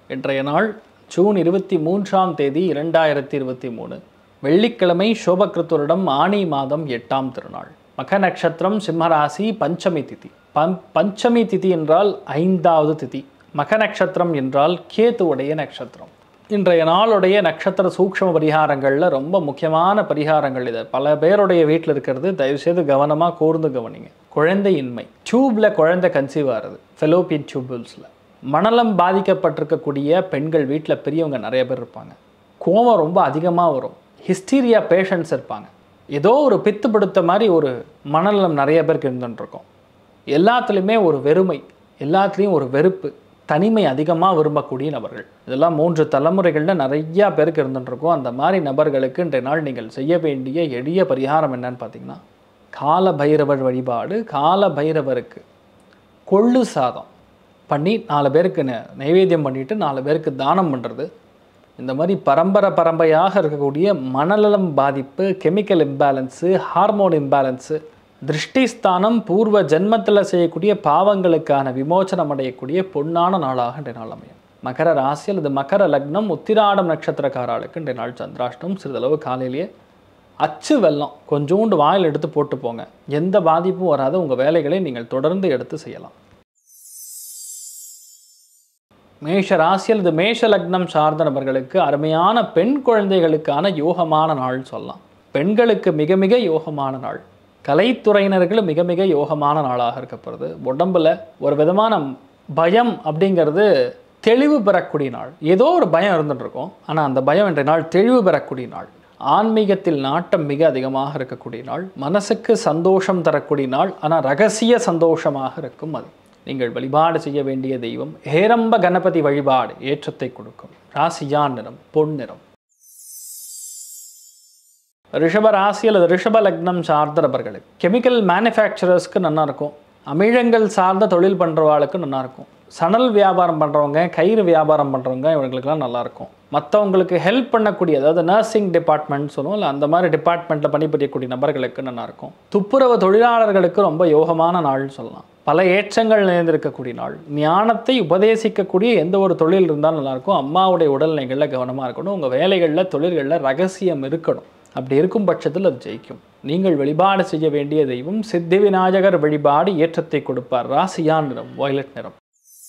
இன்றைய நாள் ஜூன் இருபத்தி மூன்றாம் தேதி இரண்டாயிரத்தி இருபத்தி மூணு வெள்ளிக்கிழமை சோபகிருத்துரிடம் ஆனி மாதம் எட்டாம் திருநாள் மக நட்சத்திரம் சிம்மராசி பஞ்சமி திதி பம் பஞ்சமி திதி என்றால் ஐந்தாவது திதி மக நட்சத்திரம் என்றால் கேத்துவுடைய நட்சத்திரம் இன்றைய நாளுடைய நட்சத்திர சூக்ஷ்ம பரிகாரங்களில் ரொம்ப முக்கியமான பரிகாரங்கள் இது பல பேருடைய வீட்டில் இருக்கிறது தயவுசெய்து கவனமாக கூர்ந்து கவனிங்க குழந்தையின்மை டியூப்ல குழந்தை கன்சீவ் ஆகிறது ஃபெலோபியன் டியூபிள்ஸில் மணலம் பாதிக்கப்பட்டிருக்கக்கூடிய பெண்கள் வீட்டில் பெரியவங்க நிறைய பேர் இருப்பாங்க கோவம் ரொம்ப அதிகமாக வரும் ஹிஸ்டீரியா பேஷண்ட்ஸ் இருப்பாங்க ஏதோ ஒரு பித்து பிடித்த மாதிரி ஒரு மனநலம் நிறைய பேருக்கு இருந்துட்டுருக்கோம் எல்லாத்துலேயுமே ஒரு வெறுமை எல்லாத்துலேயும் ஒரு வெறுப்பு தனிமை அதிகமாக விரும்பக்கூடிய நபர்கள் இதெல்லாம் மூன்று தலைமுறைகளில் நிறையா பேருக்கு இருந்துட்டுருக்கோம் அந்த மாதிரி நபர்களுக்கு இன்றைய நாள் நீங்கள் செய்ய வேண்டிய எளிய பரிகாரம் என்னன்னு பார்த்தீங்கன்னா கால பைரவர் வழிபாடு கால பைரவருக்கு கொள்ளு சாதம் பண்ணி நாலு பேருக்கு நெ- நைவேத்தியம் பண்ணிட்டு நாலு பேருக்கு தானம் பண்ணுறது இந்த மாதிரி பரம்பரை பரம்பரையாக இருக்கக்கூடிய மனநலம் பாதிப்பு கெமிக்கல் இம்பேலன்ஸு ஹார்மோன் இம்பேலன்ஸு திருஷ்டிஸ்தானம் பூர்வ ஜென்மத்தில் செய்யக்கூடிய பாவங்களுக்கான விமோசனம் அடையக்கூடிய பொன்னான நாளாக இன்றைய நாள் அமையும் மகர ராசி அல்லது மகர லக்னம் உத்திராடம் நட்சத்திரக்காரர்களுக்கு இன்றைய நாள் சந்திராஷ்டம் சிறிதளவு காலையிலேயே அச்சு வெல்லம் கொஞ்சோண்டு வாயில் எடுத்து போட்டு போங்க எந்த பாதிப்பும் வராத உங்கள் வேலைகளை நீங்கள் தொடர்ந்து எடுத்து செய்யலாம் மேஷ ராசி அல்லது மேஷ லக்னம் சார்ந்த நபர்களுக்கு அருமையான பெண் குழந்தைகளுக்கான யோகமான நாள் சொல்லலாம் பெண்களுக்கு மிக மிக யோகமான நாள் கலைத்துறையினர்கள் மிக மிக யோகமான நாளாக இருக்கப்படுது உடம்புல ஒரு விதமான பயம் அப்படிங்கிறது தெளிவு பெறக்கூடிய நாள் ஏதோ ஒரு பயம் இருந்துட்டு இருக்கும் ஆனால் அந்த பயம் இன்றைய நாள் தெளிவு பெறக்கூடிய நாள் ஆன்மீகத்தில் நாட்டம் மிக அதிகமாக இருக்கக்கூடிய நாள் மனசுக்கு சந்தோஷம் தரக்கூடிய நாள் ஆனால் ரகசிய சந்தோஷமாக இருக்கும் அது நீங்கள் வழிபாடு செய்ய வேண்டிய தெய்வம் ஹேரம்ப கணபதி வழிபாடு ஏற்றத்தை கொடுக்கும் ராசியான் நிறம் பொன் நிறம் ரிஷப ராசி அல்லது ரிஷப லக்னம் சார்ந்த நபர்களுக்கு கெமிக்கல் மேனுஃபேக்சரர்ஸ்க்கு நல்லா இருக்கும் அமிழங்கள் சார்ந்த தொழில் பண்ணுறவாளுக்கு நல்லா இருக்கும் சணல் வியாபாரம் பண்ணுறவங்க கயிறு வியாபாரம் பண்ணுறவங்க இவங்களுக்கெல்லாம் நல்லா இருக்கும் மற்றவங்களுக்கு ஹெல்ப் பண்ணக்கூடிய அதாவது நர்சிங் டிபார்ட்மெண்ட் சொல்லுவோம் இல்லை அந்த மாதிரி டிபார்ட்மெண்ட்டில் பணிபுரியக்கூடிய நபர்களுக்கு நல்லா இருக்கும் துப்புரவு தொழிலாளர்களுக்கு ரொம்ப யோகமான நாள் சொல்லலாம் பல ஏற்றங்கள் நிறைந்திருக்கக்கூடிய நாள் ஞானத்தை உபதேசிக்கக்கூடிய எந்த ஒரு தொழில் இருந்தாலும் நல்லாயிருக்கும் அம்மாவுடைய உடல்நிலைகளில் கவனமாக இருக்கணும் உங்கள் வேலைகளில் தொழில்களில் ரகசியம் இருக்கணும் அப்படி இருக்கும் பட்சத்தில் அது ஜெயிக்கும் நீங்கள் வழிபாடு செய்ய வேண்டிய தெய்வம் சித்தி விநாயகர் வழிபாடு ஏற்றத்தை கொடுப்பார் ராசியான் நிறம் வயலட் நிறம்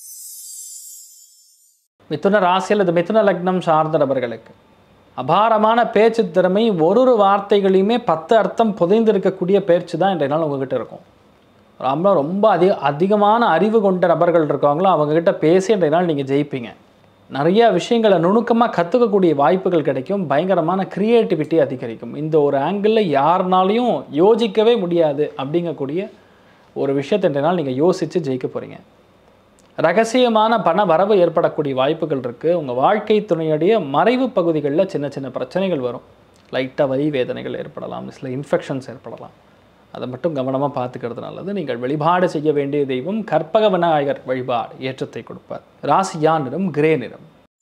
மிதுன ராசி அல்லது மிதுன லக்னம் சார்ந்த நபர்களுக்கு அபாரமான பேச்சு திறமை ஒரு ஒரு வார்த்தைகளையுமே பத்து அர்த்தம் புதைந்திருக்கக்கூடிய பேச்சு தான் இன்றைய நாள் உங்ககிட்ட இருக்கும் ரொம்ப ரொம்ப அதிக அதிகமான அறிவு கொண்ட நபர்கள் இருக்காங்களோ அவங்கக்கிட்ட பேசி இன்றைய நாள் நீங்கள் ஜெயிப்பீங்க நிறைய விஷயங்களை நுணுக்கமாக கற்றுக்கக்கூடிய வாய்ப்புகள் கிடைக்கும் பயங்கரமான க்ரியேட்டிவிட்டி அதிகரிக்கும் இந்த ஒரு ஆங்கிளில் யாருனாலையும் யோசிக்கவே முடியாது அப்படிங்கக்கூடிய ஒரு விஷயத்தை இன்றைய நாள் நீங்கள் யோசித்து ஜெயிக்க போகிறீங்க ரகசியமான பண வரவு ஏற்படக்கூடிய வாய்ப்புகள் இருக்குது உங்கள் வாழ்க்கை துணையுடைய மறைவு பகுதிகளில் சின்ன சின்ன பிரச்சனைகள் வரும் லைட்டாக வலி வேதனைகள் ஏற்படலாம் சில இன்ஃபெக்ஷன்ஸ் ஏற்படலாம் அதை மட்டும் கவனமாக பார்த்துக்கிறது நல்லது நீங்கள் வழிபாடு செய்ய வேண்டிய தெய்வம் கற்பக விநாயகர் வழிபாடு ஏற்றத்தை கொடுப்பார் ராசியா நிறம் கிரே நிறம்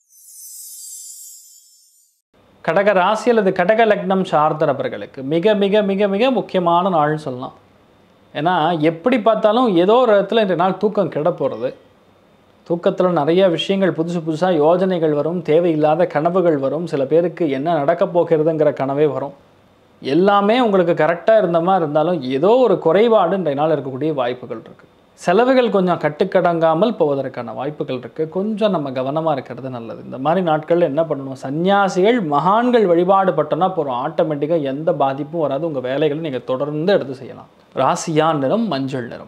கடக ராசி அல்லது கடக லக்னம் சார்ந்த நபர்களுக்கு மிக மிக மிக மிக முக்கியமான நாள்னு சொல்லலாம் ஏன்னா எப்படி பார்த்தாலும் ஏதோ ஒரு இடத்துல இந்த நாள் தூக்கம் கெட போகிறது தூக்கத்தில் நிறைய விஷயங்கள் புதுசு புதுசாக யோஜனைகள் வரும் தேவையில்லாத கனவுகள் வரும் சில பேருக்கு என்ன நடக்கப் போகிறதுங்கிற கனவே வரும் எல்லாமே உங்களுக்கு கரெக்டாக இருந்த மாதிரி இருந்தாலும் ஏதோ ஒரு குறைபாடு இன்றைய நாள் இருக்கக்கூடிய வாய்ப்புகள் இருக்குது செலவுகள் கொஞ்சம் கட்டுக்கடங்காமல் போவதற்கான வாய்ப்புகள் இருக்குது கொஞ்சம் நம்ம கவனமாக இருக்கிறது நல்லது இந்த மாதிரி நாட்களில் என்ன பண்ணணும் சன்னியாசிகள் மகான்கள் வழிபாடு பட்டோன்னா போகிறோம் ஆட்டோமேட்டிக்காக எந்த பாதிப்பும் வராது உங்கள் வேலைகளை நீங்கள் தொடர்ந்து எடுத்து செய்யலாம் ராசியா நிறம் மஞ்சள் நிறம்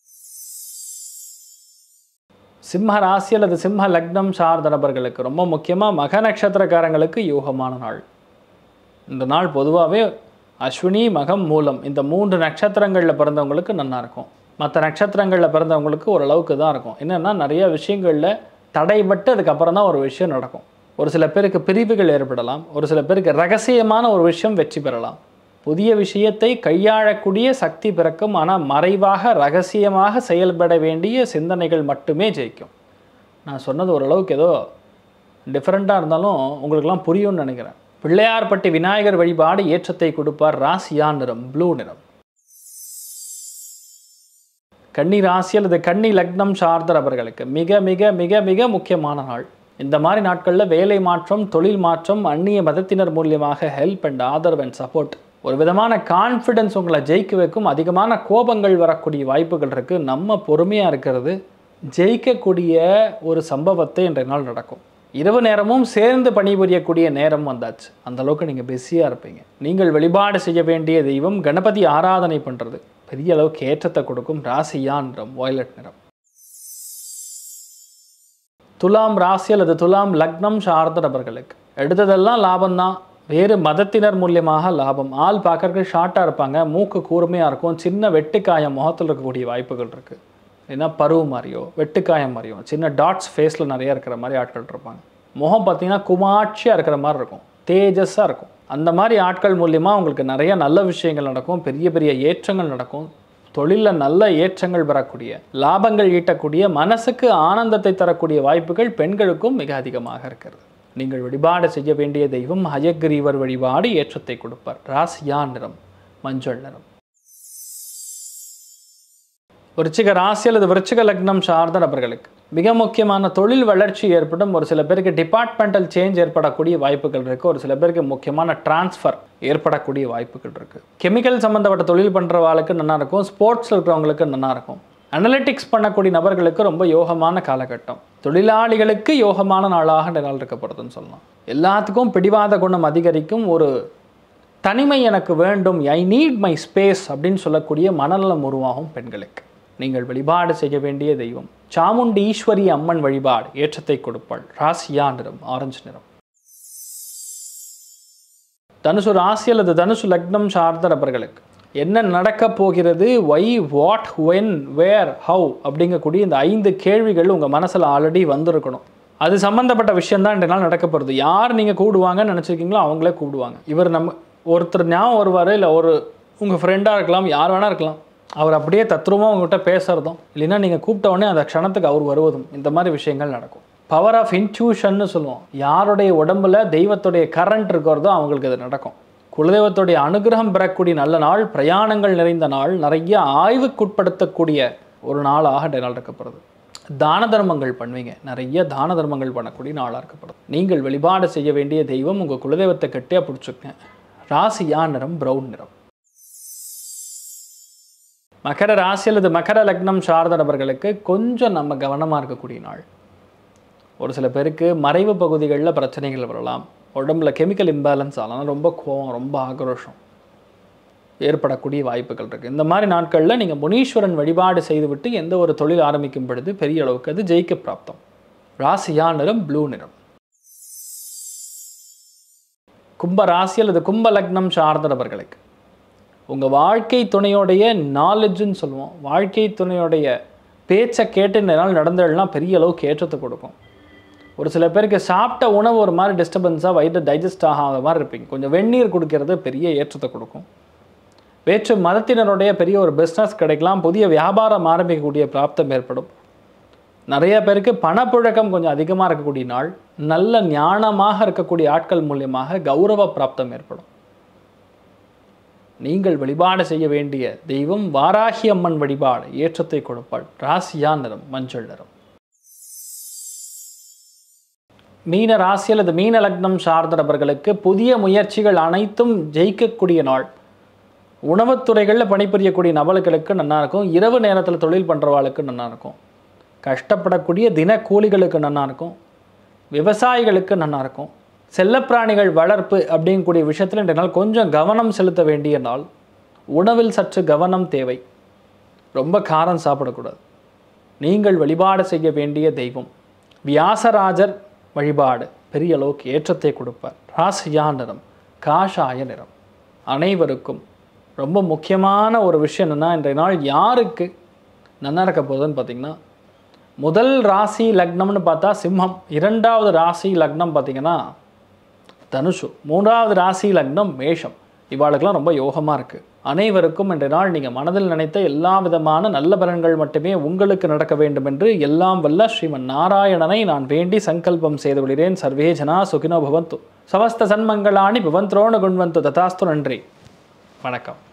சிம்ம ராசி அல்லது சிம்ம லக்னம் சார்ந்த நபர்களுக்கு ரொம்ப முக்கியமாக மக நட்சத்திரக்காரங்களுக்கு யோகமான நாள் இந்த நாள் பொதுவாகவே அஸ்வினி மகம் மூலம் இந்த மூன்று நட்சத்திரங்களில் பிறந்தவங்களுக்கு நல்லா இருக்கும் மற்ற நட்சத்திரங்களில் பிறந்தவங்களுக்கு ஓரளவுக்கு தான் இருக்கும் என்னென்னா நிறைய விஷயங்களில் தடைபட்டு அதுக்கப்புறம் தான் ஒரு விஷயம் நடக்கும் ஒரு சில பேருக்கு பிரிவுகள் ஏற்படலாம் ஒரு சில பேருக்கு ரகசியமான ஒரு விஷயம் வெற்றி பெறலாம் புதிய விஷயத்தை கையாளக்கூடிய சக்தி பிறக்கும் ஆனால் மறைவாக ரகசியமாக செயல்பட வேண்டிய சிந்தனைகள் மட்டுமே ஜெயிக்கும் நான் சொன்னது ஓரளவுக்கு ஏதோ டிஃப்ரெண்ட்டாக இருந்தாலும் உங்களுக்கெல்லாம் புரியும்னு நினைக்கிறேன் பிள்ளையார்பட்டி விநாயகர் வழிபாடு ஏற்றத்தை கொடுப்பார் ராசியா நிறம் ப்ளூ நிறம் கன்னி ராசி அல்லது கன்னி லக்னம் சார்ந்த நபர்களுக்கு மிக மிக மிக மிக முக்கியமான நாள் இந்த மாதிரி நாட்களில் வேலை மாற்றம் தொழில் மாற்றம் அந்நிய மதத்தினர் மூலியமாக ஹெல்ப் அண்ட் ஆதரவு அண்ட் சப்போர்ட் ஒரு விதமான கான்ஃபிடென்ஸ் உங்களை ஜெயிக்க வைக்கும் அதிகமான கோபங்கள் வரக்கூடிய வாய்ப்புகள் இருக்குது நம்ம பொறுமையாக இருக்கிறது ஜெயிக்கக்கூடிய ஒரு சம்பவத்தை இன்றைய நாள் நடக்கும் இரவு நேரமும் சேர்ந்து பணிபுரியக்கூடிய நேரம் வந்தாச்சு அந்த அளவுக்கு நீங்கள் பிஸியாக இருப்பீங்க நீங்கள் வழிபாடு செய்ய வேண்டிய தெய்வம் கணபதி ஆராதனை பண்ணுறது பெரிய அளவுக்கு ஏற்றத்தை கொடுக்கும் ராசியா நிறம் வயலட் நிறம் துலாம் ராசி அல்லது துலாம் லக்னம் சார்ந்த நபர்களுக்கு எடுத்ததெல்லாம் லாபம்தான் வேறு மதத்தினர் மூலியமாக லாபம் ஆள் பார்க்கறதுக்கு ஷார்ட்டாக இருப்பாங்க மூக்கு கூர்மையாக இருக்கும் சின்ன வெட்டுக்காயம் முகத்தில் இருக்கக்கூடிய வாய்ப்புகள் இருக்குது ஏன்னா பருவ மாதிரியோ வெட்டுக்காயம் மாதிரியோ சின்ன டாட்ஸ் ஃபேஸில் நிறைய இருக்கிற மாதிரி ஆட்கள் இருப்பாங்க முகம் பார்த்தீங்கன்னா குமாட்சியாக இருக்கிற மாதிரி இருக்கும் தேஜஸாக இருக்கும் அந்த மாதிரி ஆட்கள் மூலியமாக உங்களுக்கு நிறைய நல்ல விஷயங்கள் நடக்கும் பெரிய பெரிய ஏற்றங்கள் நடக்கும் தொழிலில் நல்ல ஏற்றங்கள் பெறக்கூடிய லாபங்கள் ஈட்டக்கூடிய மனசுக்கு ஆனந்தத்தை தரக்கூடிய வாய்ப்புகள் பெண்களுக்கும் மிக அதிகமாக இருக்கிறது நீங்கள் வழிபாடு செய்ய வேண்டிய தெய்வம் ஹயக்ரீவர் வழிபாடு ஏற்றத்தை கொடுப்பார் ராசியா நிறம் மஞ்சள் நிறம் விருச்சிக ராசி அல்லது விருச்சிக லக்னம் சார்ந்த நபர்களுக்கு மிக முக்கியமான தொழில் வளர்ச்சி ஏற்படும் ஒரு சில பேருக்கு டிபார்ட்மெண்டல் சேஞ்ச் ஏற்படக்கூடிய வாய்ப்புகள் இருக்குது ஒரு சில பேருக்கு முக்கியமான டிரான்ஸ்ஃபர் ஏற்படக்கூடிய வாய்ப்புகள் இருக்குது கெமிக்கல் சம்மந்தப்பட்ட தொழில் பண்ணுறவாளுக்கு நல்லா இருக்கும் ஸ்போர்ட்ஸில் இருக்கிறவங்களுக்கு நல்லா இருக்கும் அனலிட்டிக்ஸ் பண்ணக்கூடிய நபர்களுக்கு ரொம்ப யோகமான காலகட்டம் தொழிலாளிகளுக்கு யோகமான நாளாக இந்த நாள் இருக்கப்படுதுன்னு சொல்லலாம் எல்லாத்துக்கும் பிடிவாத குணம் அதிகரிக்கும் ஒரு தனிமை எனக்கு வேண்டும் ஐ நீட் மை ஸ்பேஸ் அப்படின்னு சொல்லக்கூடிய மனநலம் உருவாகும் பெண்களுக்கு நீங்கள் வழிபாடு செய்ய வேண்டிய தெய்வம் சாமுண்டி ஈஸ்வரி அம்மன் வழிபாடு ஏற்றத்தை கொடுப்பாள் ராசியா நிறம் ஆரஞ்சு நிறம் தனுசு ராசி அல்லது தனுசு லக்னம் சார்ந்த நபர்களுக்கு என்ன நடக்கப் போகிறது why what when where how அப்படிங்கக்கூடிய இந்த ஐந்து கேள்விகள் உங்கள் மனசில் ஆல்ரெடி வந்திருக்கணும் அது சம்மந்தப்பட்ட விஷயம்தான் இந்த நாள் நடக்க போகிறது யார் நீங்கள் கூடுவாங்கன்னு நினச்சிருக்கீங்களோ அவங்களே கூப்பிடுவாங்க இவர் நம்ம ஒருத்தர் ஞாபகம் வருவார் இல்லை ஒரு உங்கள் ஃப்ரெண்டாக இருக்கலாம் யார் வேணால் இருக்கலாம் அவர் அப்படியே தத்ரூபமாக உங்கள்கிட்ட பேசுகிறதும் இல்லைன்னா நீங்கள் கூப்பிட்ட உடனே அந்த க்ஷணத்துக்கு அவர் வருவதும் இந்த மாதிரி விஷயங்கள் நடக்கும் பவர் ஆஃப் இன்ட்யூஷன்னு சொல்லுவோம் யாருடைய உடம்புல தெய்வத்துடைய கரண்ட் இருக்கிறதோ அவங்களுக்கு இது நடக்கும் குலதெய்வத்துடைய அனுகிரகம் பெறக்கூடிய நல்ல நாள் பிரயாணங்கள் நிறைந்த நாள் நிறைய ஆய்வுக்குட்படுத்தக்கூடிய ஒரு நாளாக இந்த நாள் இருக்கப்படுது தான தர்மங்கள் பண்ணுவீங்க நிறைய தான தர்மங்கள் பண்ணக்கூடிய நாளாக இருக்கப்படுது நீங்கள் வழிபாடு செய்ய வேண்டிய தெய்வம் உங்கள் குலதெய்வத்தை கட்டியாக பிடிச்சிக்கங்க ராசியா நிறம் பிரவுன் நிறம் மகர ராசி அல்லது மகர லக்னம் சார்ந்த நபர்களுக்கு கொஞ்சம் நம்ம கவனமாக இருக்கக்கூடிய நாள் ஒரு சில பேருக்கு மறைவு பகுதிகளில் பிரச்சனைகள் வரலாம் உடம்புல கெமிக்கல் இம்பேலன்ஸ் ஆகலாம் ரொம்ப கோவம் ரொம்ப ஆக்ரோஷம் ஏற்படக்கூடிய வாய்ப்புகள் இருக்குது இந்த மாதிரி நாட்களில் நீங்கள் முனீஸ்வரன் வழிபாடு செய்துவிட்டு எந்த ஒரு தொழில் ஆரம்பிக்கும் பொழுது பெரிய அளவுக்கு அது ஜெயிக்க பிராப்தம் ராசியா நிறம் ப்ளூ நிறம் கும்ப ராசி அல்லது கும்ப லக்னம் சார்ந்த நபர்களுக்கு உங்கள் வாழ்க்கை துணையோடைய நாலேஜுன்னு சொல்லுவோம் வாழ்க்கை துணையோடைய பேச்சை கேட்டு இந்த நாள் நடந்ததுலாம் பெரிய அளவுக்கு ஏற்றத்தை கொடுக்கும் ஒரு சில பேருக்கு சாப்பிட்ட உணவு ஒரு மாதிரி டிஸ்டர்பன்ஸாக வயிறு டைஜஸ்ட் ஆகாத மாதிரி இருப்பீங்க கொஞ்சம் வெந்நீர் குடிக்கிறது பெரிய ஏற்றத்தை கொடுக்கும் வேற்று மதத்தினருடைய பெரிய ஒரு பிஸ்னஸ் கிடைக்கலாம் புதிய வியாபாரம் ஆரம்பிக்கக்கூடிய பிராப்தம் ஏற்படும் நிறைய பேருக்கு பணப்புழக்கம் கொஞ்சம் அதிகமாக இருக்கக்கூடிய நாள் நல்ல ஞானமாக இருக்கக்கூடிய ஆட்கள் மூலியமாக கௌரவ பிராப்தம் ஏற்படும் நீங்கள் வழிபாடு செய்ய வேண்டிய தெய்வம் வாராகி அம்மன் வழிபாடு ஏற்றத்தை கொடுப்பாள் ராசியா நிறம் மஞ்சள் நிறம் மீன ராசி அல்லது மீன லக்னம் சார்ந்த நபர்களுக்கு புதிய முயற்சிகள் அனைத்தும் ஜெயிக்கக்கூடிய நாள் உணவுத்துறைகளில் பணிபுரியக்கூடிய நபர்களுக்கு நல்லா இருக்கும் இரவு நேரத்தில் தொழில் பண்ணுறவாளுக்கு நல்லா இருக்கும் கஷ்டப்படக்கூடிய தின கூலிகளுக்கு நல்லா இருக்கும் விவசாயிகளுக்கு நல்லா இருக்கும் செல்லப்பிராணிகள் வளர்ப்பு அப்படிங்கக்கூடிய விஷயத்தில் இன்றைய நாள் கொஞ்சம் கவனம் செலுத்த வேண்டிய நாள் உணவில் சற்று கவனம் தேவை ரொம்ப காரம் சாப்பிடக்கூடாது நீங்கள் வழிபாடு செய்ய வேண்டிய தெய்வம் வியாசராஜர் வழிபாடு பெரிய அளவுக்கு ஏற்றத்தை கொடுப்பார் ராசியா நிறம் காஷாய நிறம் அனைவருக்கும் ரொம்ப முக்கியமான ஒரு விஷயம் என்னென்னா இன்றைய நாள் யாருக்கு நல்லா இருக்க போகுதுன்னு பார்த்தீங்கன்னா முதல் ராசி லக்னம்னு பார்த்தா சிம்மம் இரண்டாவது ராசி லக்னம் பார்த்தீங்கன்னா தனுஷு மூன்றாவது ராசி லக்னம் மேஷம் இவாளுக்கெல்லாம் ரொம்ப யோகமாக இருக்குது அனைவருக்கும் இன்றைய நாள் நீங்கள் மனதில் நினைத்த எல்லா விதமான நல்ல பலன்கள் மட்டுமே உங்களுக்கு நடக்க வேண்டும் என்று எல்லாம் வல்ல ஸ்ரீமன் நாராயணனை நான் வேண்டி சங்கல்பம் செய்து விடுகிறேன் சர்வே ஜனா சுகினோ பவந்து சமஸ்த சன்மங்களாணி பவந்த்ரோண குண்வந்து ததாஸ்து நன்றி வணக்கம்